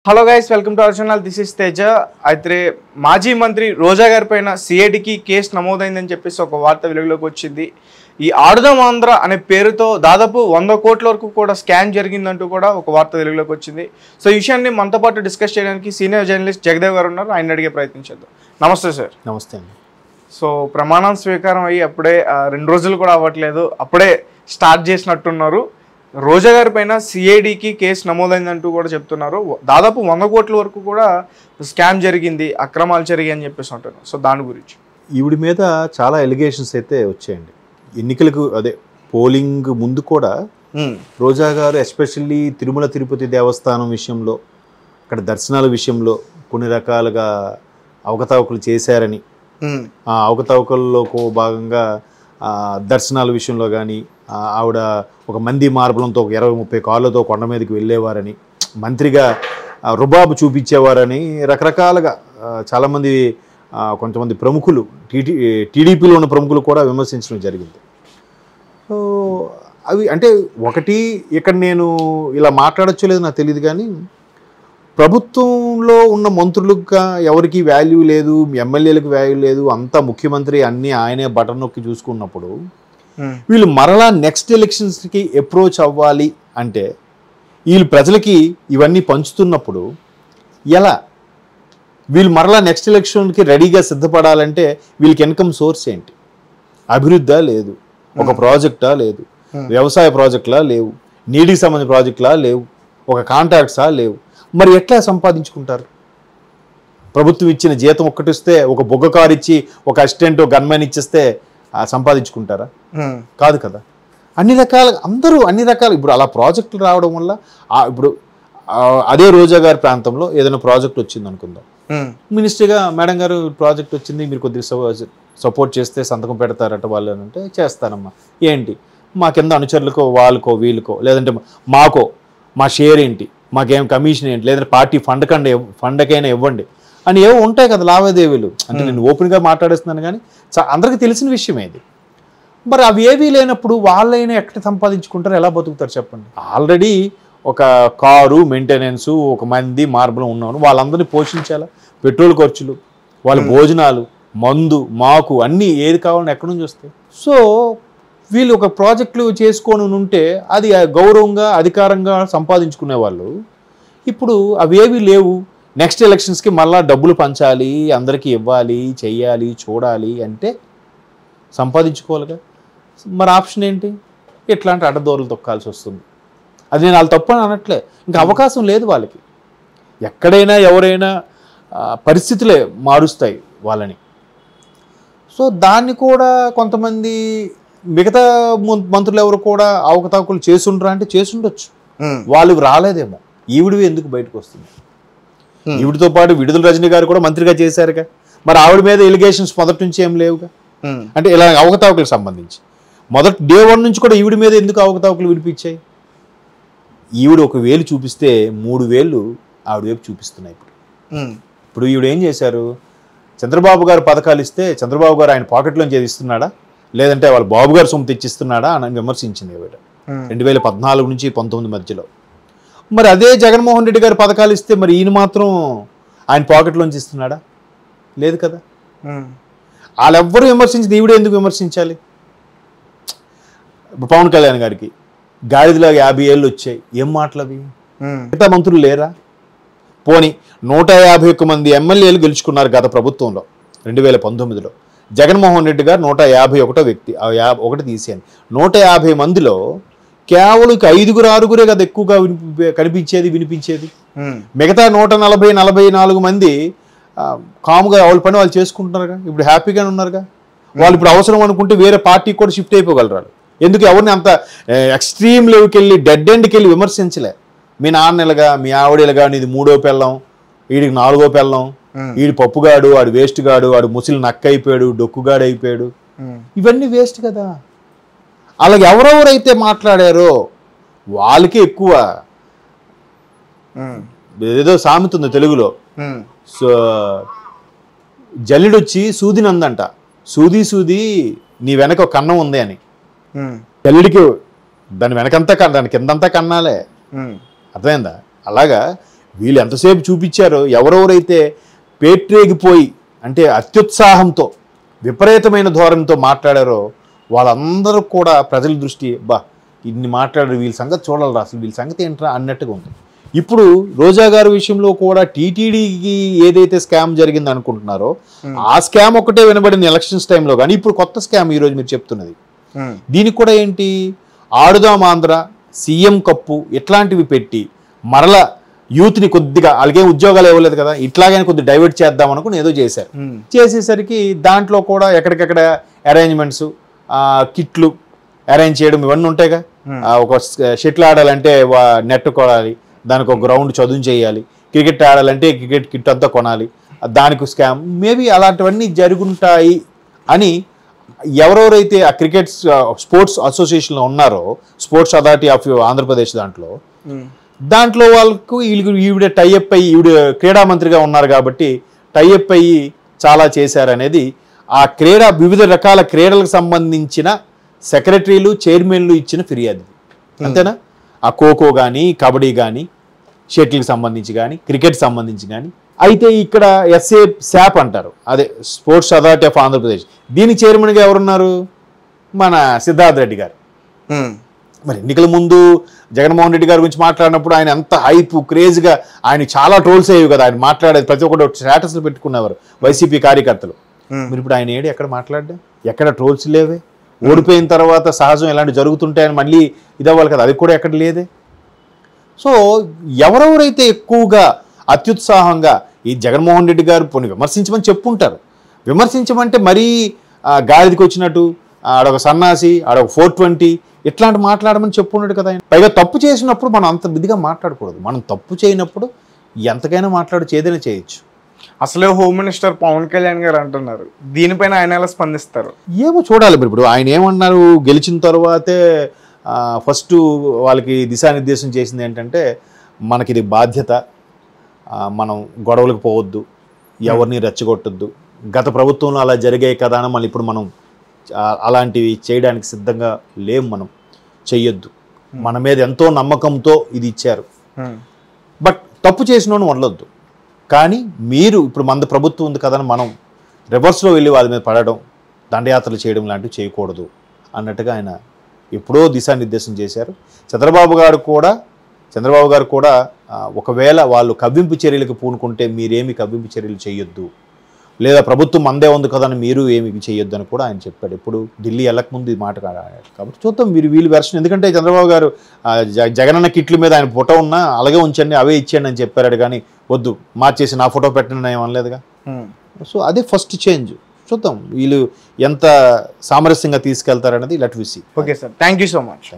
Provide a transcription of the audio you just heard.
Hello guys welcome to our channel this is Teja అయితే మాజీ మంత్రి రోజా గారి పైన సిఐడికి కేసు నమోదైందని చెప్పేసి ఒక వార్త వెలుగులోకి వచ్చింది ఈ ఆడుదాం ఆంధ్ర అనే పేరుతో దాదాపు వంద కోట్ల వరకు కూడా స్కామ్ జరిగిందంటూ కూడా ఒక వార్త వెలుగులోకి వచ్చింది సో ఈ విషయాన్ని మనతో పాటు డిస్కస్ చేయడానికి సీనియర్ జర్నలిస్ట్ జగదేవ్ గారు ఉన్నారు ఆయన అడిగే ప్రయత్నించేద్దాం నమస్తే సార్ నమస్తే అండి సో ప్రమాణం స్వీకారం అయ్యి అప్పుడే ఆ, రెండు రోజులు కూడా అవ్వట్లేదు అప్పుడే స్టార్ట్ చేసినట్టున్నారు రోజా గారి పైన సిఐడికి కేసు నమోదైందంటూ కూడా చెప్తున్నారు దాదాపు వంద కోట్ల వరకు కూడా స్కామ్ జరిగింది అక్రమాలు జరిగాయి అని చెప్పేసి అంటున్నారు సో దాని గురించి ఈవిడి మీద చాలా ఎలిగేషన్స్ అయితే వచ్చాయండి ఎన్నికలకు అదే పోలింగ్ ముందు కూడా రోజా గారు ఎస్పెషల్లీ తిరుమల తిరుపతి దేవస్థానం విషయంలో అక్కడ దర్శనాల విషయంలో కొన్ని రకాలుగా అవకతవకలు చేశారని ఆ అవకతవకల్లో కో- భాగంగా ఆ, దర్శనాల విషయంలో కానీ ఆవిడ ఒక మంది మార్బలంతో ఒక ఇరవై ముప్పై కార్లతో కొండ మీదకి వెళ్ళేవారని మంత్రిగా ఆ, రుబాబు చూపించేవారని రకరకాలుగా ఆ, చాలామంది ఆ, కొంతమంది ప్రముఖులు టీటీ టీడీపీలో ఉన్న ప్రముఖులు కూడా విమర్శించడం జరిగింది సో అవి అంటే ఒకటి ఇక్కడ నేను ఇలా మాట్లాడచ్చో లేదో నాకు తెలియదు కానీ ప్రభుత్వంలో ఉన్న మంత్రులుగా ఎవరికి వాల్యూ లేదు ఎమ్మెల్యేలకు వాల్యూ లేదు అంతా ముఖ్యమంత్రి అన్నీ ఆయనే బటన్ నొక్కి చూసుకున్నప్పుడు వీళ్ళు మరలా నెక్స్ట్ ఎలక్షన్స్కి అప్రోచ్ అవ్వాలి అంటే వీళ్ళు ప్రజలకి ఇవన్నీ పంచుతున్నప్పుడు ఎలా వీళ్ళు మరలా నెక్స్ట్ ఎలక్షన్కి రెడీగా సిద్ధపడాలంటే వీళ్ళకి ఇన్కమ్ సోర్స్ ఏంటి అభివృద్ధా లేదు ఒక ప్రాజెక్టా లేదు వ్యవసాయ ప్రాజెక్టులా లేవు నీటికి సంబంధించిన ప్రాజెక్టులా లేవు ఒక కాంట్రాక్ట్సా లేవు మరి ఎట్లా సంపాదించుకుంటారు ప్రభుత్వం ఇచ్చిన జీతం ఒక్కటిస్తే ఒక బొగ్గ కారు ఇచ్చి ఒక అసిస్టెంట్ గన్మెన్ ఇచ్చేస్తే ఆ, సంపాదించుకుంటారా కాదు కదా అన్ని రకాల అందరూ అన్ని రకాల ఇప్పుడు అలా ప్రాజెక్టులు రావడం వల్ల ఆ ఇప్పుడు ఆ, అదే రోజా గారి ప్రాంతంలో ఏదైనా ప్రాజెక్ట్ వచ్చింది అనుకుందాం మినిస్టర్గా మేడం గారు ప్రాజెక్ట్ వచ్చింది మీరు కొద్దిగా సపో- సపోర్ట్ చేస్తే సంతకం పెడతారట వాళ్ళు అని అంటే చేస్తానమ్మా ఏంటి మా కింద అనుచరులకో వాళ్ళకో వీళ్ళకో లేదంటే మాకో మా షేర్ ఏంటి మాకేం కమిషన్ ఏంటి లేదంటే పార్టీ ఫండ్ కంటే ఫండ్కైనా ఇవ్వండి అని ఏవో ఉంటాయి కదా లావాదేవీలు అంటే నేను ఓపెన్గా మాట్లాడేస్తున్నాను కానీ చా- అందరికీ తెలిసిన విషయమే ఇది మరి అవి ఏవీ లేనప్పుడు వాళ్ళైనా ఎక్కడ సంపాదించుకుంటారు ఎలా బతుకుతారు చెప్పండి ఆల్రెడీ ఒక కారు మెయింటెనెన్స్ ఒక మంది మార్బలం ఉన్నాను వాళ్ళందరినీ పోషించాలా పెట్రోల్ ఖర్చులు వాళ్ళ భోజనాలు మందు మాకు అన్నీ ఏది కావాలని ఎక్కడి నుంచి వస్తాయి సో వీళ్ళు ఒక ప్రాజెక్టులు చేసుకొని ఉంటే అది గౌరవంగా అధికారంగా సంపాదించుకునే వాళ్ళు ఇప్పుడు అవేవి లేవు నెక్స్ట్ ఎలక్షన్స్కి మళ్ళా డబ్బులు పంచాలి అందరికీ ఇవ్వాలి చెయ్యాలి చూడాలి అంటే సంపాదించుకోవాలిగా మరి ఆప్షన్ ఏంటి ఇట్లాంటి అడ్డదోరలు తొక్కాల్సి వస్తుంది అది నేను వాళ్ళు తప్పు అని అనట్లే ఇంకా అవకాశం లేదు వాళ్ళకి ఎక్కడైనా ఎవరైనా ఆ, పరిస్థితులే మారుస్తాయి వాళ్ళని సో దాన్ని కూడా కొంతమంది మిగతా మం- మంత్రులు ఎవరు కూడా అవకతవకలు చేసుండ్రా అంటే చేసుండొచ్చు వాళ్ళు రాలేదేమో ఈవిడివి ఎందుకు బయటకు వస్తుంది ఈవిడితో పాటు విడుదల రజనీ గారు కూడా మంత్రిగా చేశారుగా మరి ఆవిడ మీద ఎలిగేషన్స్ మొదటి నుంచి ఏం లేవుగా అంటే ఇలా అవకతవకలకు సంబంధించి మొదటి డే వన్ నుంచి కూడా ఈవిడ మీద ఎందుకు అవకతవకలు వినిపించాయి ఈవిడ ఒక వేలు చూపిస్తే మూడు వేలు ఆవిడ వైపు చూపిస్తున్నాయి ఇప్పుడు ఇప్పుడు ఈవిడ ఏం చేశారు చంద్రబాబు గారు పథకాలు ఇస్తే చంద్రబాబు గారు ఆయన పాకెట్లోంచి ఏది ఇస్తున్నాడా లేదంటే వాళ్ళ బాబు గారు సొమ్ము తెచ్చిస్తున్నాడా అని విమర్శించింది ఈవిడ రెండు వేల పద్నాలుగు నుంచి పంతొమ్మిది మధ్యలో మరి అదే జగన్మోహన్ రెడ్డి గారు పథకాలు ఇస్తే మరి ఈయన మాత్రం ఆయన పాకెట్లోంచి ఇస్తున్నాడా లేదు కదా వాళ్ళెవ్వరూ విమర్శించింది ఈవిడ ఎందుకు విమర్శించాలి ఇప్పుడు పవన్ కళ్యాణ్ గారికి గాడిదలో యాభై ఏళ్ళు వచ్చాయి ఏం మాటలు అవి మిగతా మంత్రులు లేరా పోని నూట యాభై ఒక్క మంది ఎమ్మెల్యేలు గెలుచుకున్నారు గత ప్రభుత్వంలో రెండు వేల పంతొమ్మిదిలో జగన్మోహన్ రెడ్డి గారు నూట యాభై ఒకటో వ్యక్తి ఆ యా ఒకటి తీసేయండి నూట యాభై మందిలో కేవలం ఇక ఐదుగురు ఆరుగురే కదా ఎక్కువగా వినిపి కనిపించేది వినిపించేది మిగతా నూట నలభై నలభై నాలుగు మంది ఆ, కాముగా వాళ్ళ పని వాళ్ళు చేసుకుంటున్నారుగా ఇప్పుడు హ్యాపీగానే ఉన్నారుగా వాళ్ళు ఇప్పుడు అవసరం అనుకుంటే వేరే పార్టీకి కూడా షిఫ్ట్ అయిపోగలరు వాళ్ళు. ఎందుకు ఎవరిని అంత ఎక్స్ట్రీమ్ లెవెల్కి వెళ్ళి డెడ్ ఎండ్కి వెళ్ళి విమర్శించలే మీ నాన్న ఇలాగా మీ ఆవిడ ఇలాగా నీది మూడో పెళ్ళం వీడికి నాలుగో పెళ్ళం వీడి పప్పుగాడు వాడు వేస్ట్ గాడు వాడు ముసలి నక్క అయిపోయాడు డొక్కుగాడు అయిపోయాడు ఇవన్నీ వేస్ట్ కదా అలాగే ఎవరెవరైతే మాట్లాడారో వాళ్ళకి ఎక్కువ ఏదో సామెత ఉంది తెలుగులో సో జల్లుడొచ్చి సూదిని అందంట సూది సూది నీ వెనక ఒక కన్నం ఉంది అని జల్లుడికి దాని వెనకంతా కన్న దాని కిందంతా కన్నాలే అర్థమైందా అలాగా వీళ్ళు ఎంతసేపు చూపించారో ఎవరెవరైతే పేట్రేగిపోయి అంటే అత్యుత్సాహంతో విపరీతమైన ధోరణితో మాట్లాడారో వాళ్ళందరూ కూడా ప్రజల దృష్టి బా ఇన్ని మాట్లాడారు వీళ్ళ సంగతి చూడాలి అసలు వీళ్ళ సంగతి ఏంట్రా అన్నట్టుగా ఉంది ఇప్పుడు రోజా గారి విషయంలో కూడా టీటీడీకి ఏదైతే స్కామ్ జరిగింది అనుకుంటున్నారో ఆ స్కామ్ ఒకటే వినబడింది ఎలక్షన్స్ టైంలో కానీ ఇప్పుడు కొత్త స్కామ్ ఈరోజు మీరు చెప్తున్నది ఉమ్, దీనికి కూడా ఏంటి ఆడుదాం ఆంధ్ర సీఎం కప్పు ఇట్లాంటివి పెట్టి మరల యూత్ని కొద్దిగా వాళ్ళకేం ఉద్యోగాలు ఇవ్వలేదు కదా ఇట్లాగైనా కొద్దిగా డైవర్ట్ చేద్దాం అనుకుని ఏదో చేశారు ఉమ్, చేసేసరికి దాంట్లో కూడా ఎక్కడికెక్కడ అరేంజ్మెంట్స్ కిట్లు అరేంజ్ చేయడం ఇవన్నీ ఉంటాయిగా Hmm. ఆ, ఒక షటిల్ ఆడాలంటే నెట్ కొనాలి దానికి ఒక గ్రౌండ్ చదువు చేయాలి క్రికెట్ ఆడాలంటే క్రికెట్ కిట్ అంతా కొనాలి దానికి స్కామ్ మేబీ అలాంటివన్నీ జరుగుంటాయి అని ఎవరెవరైతే ఆ క్రికెట్ స్పోర్ట్స్ అసోసియేషన్లో ఉన్నారో స్పోర్ట్స్ అథారిటీ ఆఫ్ ఆంధ్రప్రదేశ్ దాంట్లో ఉమ్, దాంట్లో వాళ్ళకు వీళ్ళు ఈవిడ టైఅప్ అయ్యి ఈవిడ క్రీడా మంత్రిగా ఉన్నారు కాబట్టి టైఅప్ అయ్యి చాలా చేశారనేది ఆ క్రీడా వివిధ రకాల క్రీడలకు సంబంధించిన సెక్రటరీలు చైర్మన్లు ఇచ్చిన ఫిర్యాదు అంతేనా ఆ ఖోఖో కానీ కబడ్డీ కానీ షటిల్కి సంబంధించి కానీ క్రికెట్ సంబంధించి కానీ అయితే ఇక్కడ ఎస్ఏ శాప్ అంటారు అదే స్పోర్ట్స్ అథారిటీ ఆఫ్ ఆంధ్రప్రదేశ్ దీని చైర్మన్గా ఎవరున్నారు మన సిద్ధార్థ్ రెడ్డి గారు ఉమ్, మరి ఎన్నికల ముందు జగన్మోహన్ రెడ్డి గారి గురించి మాట్లాడినప్పుడు ఆయన ఎంత హైప్ క్రేజ్గా ఆయన చాలా ట్రోల్స్ అయ్యేవి కదా ఆయన మాట్లాడేది ప్రతి ఒక్కటి స్టేటస్లు పెట్టుకునేవారు వైసీపీ కార్యకర్తలు ఉమ్, మరి ఇప్పుడు ఆయన ఏడు ఎక్కడ మాట్లాడ్డా ఎక్కడ ట్రోల్స్ లేవే ఓడిపోయిన తర్వాత సహజం ఇలాంటి జరుగుతుంటాయని మళ్ళీ ఇదవ్వాలి కదా అది కూడా ఎక్కడ లేదే సో ఎవరెవరైతే ఎక్కువగా అత్యుత్సాహంగా ఈ జగన్మోహన్ రెడ్డి గారు పోనీ విమర్శించమని చెప్పుంటారు విమర్శించమంటే మరీ ఆ, గాడిదకి వచ్చినట్టు ఆ, ఆడొక సన్నాసి ఆడొక ఫోర్ ట్వంటీ ఇట్లాంటి మాట్లాడమని చెప్పున్నాడు కదా ఆయన పైగా తప్పు చేసినప్పుడు మనం అంత బిదిగా మాట్లాడకూడదు మనం తప్పు చేయనప్పుడు ఎంతకైనా మాట్లాడచ్చు ఏదైనా చేయొచ్చు అసలే హోమ్ మినిస్టర్ పవన్ కళ్యాణ్ గారు అంటున్నారు దీనిపైన ఆయన ఎలా స్పందిస్తారు ఏమో చూడాలి మరి ఇప్పుడు ఆయన ఏమన్నారు గెలిచిన తర్వాతే ఫస్ట్ వాళ్ళకి దిశానిర్దేశం చేసింది ఏంటంటే మనకి ఇది బాధ్యత ఆ, మనం గొడవలకు పోవద్దు ఎవరిని రెచ్చగొట్టద్దు గత ప్రభుత్వంలో అలా జరిగాయి కదా అని మళ్ళీ ఇప్పుడు మనం ఆ, అలాంటివి చేయడానికి సిద్ధంగా లేం మనం చెయ్యొద్దు మన మీద ఎంతో నమ్మకంతో ఇది ఇచ్చారు ఉమ్, బట్ తప్పు చేసినోని వదలొద్దు కానీ మీరు ఇప్పుడు మన ప్రభుత్వం ఉంది కదని మనం రివర్స్లో వెళ్ళి వాళ్ళ మీద పడడం దండయాత్రలు చేయడం లాంటివి చేయకూడదు అన్నట్టుగా ఆయన ఎప్పుడో దిశానిర్దేశం చేశారు చంద్రబాబు గారు కూడా చంద్రబాబు గారు కూడా ఆ, ఒకవేళ వాళ్ళు కవ్వింపు చర్యలకు పూనుకుంటే మీరేమి కవ్వింపు చర్యలు చేయొద్దు లేదా ప్రభుత్వం మందే ఉంది కదని మీరు ఏమి చేయొద్దు అని కూడా ఆయన చెప్పాడు ఎప్పుడు ఢిల్లీ వెళ్ళకముందు ఈ మాట కాదు. కాబట్టి చూద్దాం మీరు వీళ్ళు వెర్షన్ ఎందుకంటే చంద్రబాబు గారు ఆ, జ- జగనన్న కిట్ల మీద ఆయన ఫోటో ఉన్నా అలాగే ఉంచండి అవే ఇచ్చేయండి అని చెప్పారు కానీ వద్దు మార్చేసి నా ఫోటో పెట్టండి అని అనలేదుగా ఉమ్. సో అదే ఫస్ట్ చేంజ్ చూద్దాం వీళ్ళు ఎంత సామరస్యంగా తీసుకెళ్తారనేది లెట్ విసి okay sir thank you so much